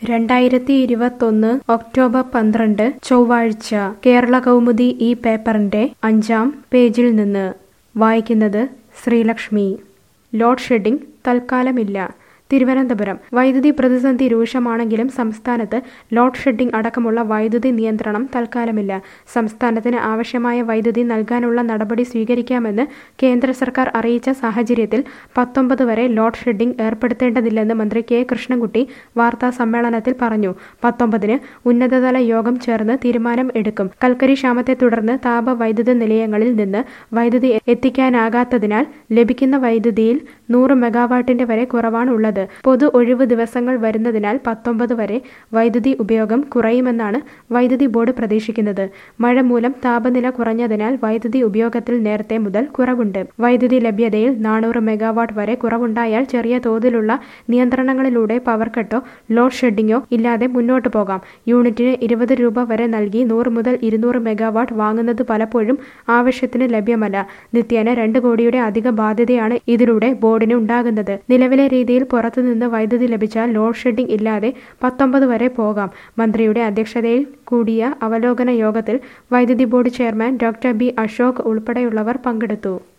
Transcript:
രണ്ടായിരത്തി ഇരുപത്തൊന്ന് ഒക്ടോബർ പന്ത്രണ്ട് ചൊവ്വാഴ്ച കേരള കൗമുദി ഈ പേപ്പറിന്റെ അഞ്ചാം പേജിൽ നിന്ന് വായിക്കുന്നത് ശ്രീലക്ഷ്മി ലോഡ് ഷെഡിംഗ് തൽക്കാലമില്ല തിരുവനന്തപുരം വൈദ്യുതി പ്രതിസന്ധി രൂക്ഷമാണെങ്കിലും സംസ്ഥാനത്ത് ലോഡ് ഷെഡിംഗ് അടക്കമുള്ള വൈദ്യുതി നിയന്ത്രണം തൽക്കാലമില്ല സംസ്ഥാനത്തിന് ആവശ്യമായ വൈദ്യുതി നൽകാനുള്ള നടപടി സ്വീകരിക്കാമെന്ന് കേന്ദ്ര സർക്കാർ അറിയിച്ച സാഹചര്യത്തിൽ പത്തൊമ്പത് വരെ ലോഡ് ഷെഡിംഗ് ഏർപ്പെടുത്തേണ്ടതില്ലെന്ന് മന്ത്രി കെ കൃഷ്ണൻകുട്ടി വാർത്താ സമ്മേളനത്തിൽ പറഞ്ഞു പത്തൊമ്പതിന് ഉന്നതതല യോഗം ചേർന്ന് തീരുമാനം എടുക്കും കൽക്കരി ക്ഷാമത്തെ തുടർന്ന് താപവൈദ്യുത നിലയങ്ങളിൽ നിന്ന് വൈദ്യുതി എത്തിക്കാനാകാത്തതിനാൽ ലഭിക്കുന്ന വൈദ്യുതിയിൽ നൂറ് മെഗാവാട്ടിന്റെ വരെ കുറവാണ് ഉള്ളത് പൊതു ഒഴിവ് ദിവസങ്ങൾ വരുന്നതിനാൽ പത്തൊമ്പത് വരെ വൈദ്യുതി ഉപയോഗം കുറയുമെന്നാണ് വൈദ്യുതി ബോർഡ് പ്രതീക്ഷിക്കുന്നത് മഴ മൂലം താപനില കുറഞ്ഞതിനാൽ വൈദ്യുതി ഉപയോഗത്തിൽ നേരത്തെ മുതൽ കുറവുണ്ട് വൈദ്യുതി ലഭ്യതയിൽ നാനൂറ് മെഗാവാട്ട് വരെ കുറവുണ്ടായാൽ ചെറിയ തോതിലുള്ള നിയന്ത്രണങ്ങളിലൂടെ പവർ കട്ടോ ലോഡ് ഷെഡിങ്ങോ ഇല്ലാതെ മുന്നോട്ടു പോകാം യൂണിറ്റിന് ഇരുപത് രൂപ വരെ നൽകി നൂറ് മുതൽ ഇരുന്നൂറ് മെഗാവാട്ട് വാങ്ങുന്നത് പലപ്പോഴും ആവശ്യത്തിന് ലഭ്യമല്ല നിത്യേന രണ്ട് കോടിയുടെ അധിക ബാധ്യതയാണ് ഇതിലൂടെ ബോർഡിന് ഉണ്ടാകുന്നത് നിലവിലെ രീതിയിൽ പുറത്തുനിന്ന് വൈദ്യുതി ലഭിച്ചാൽ ലോഡ് ഷെഡിംഗ് ഇല്ലാതെ പത്തൊമ്പത് വരെ പോകാം മന്ത്രിയുടെ അധ്യക്ഷതയിൽ കൂടിയ അവലോകന യോഗത്തിൽ വൈദ്യുതി board chairman doctor B Ashok ഉൾപ്പെടെയുള്ളവർ പങ്കെടുത്തു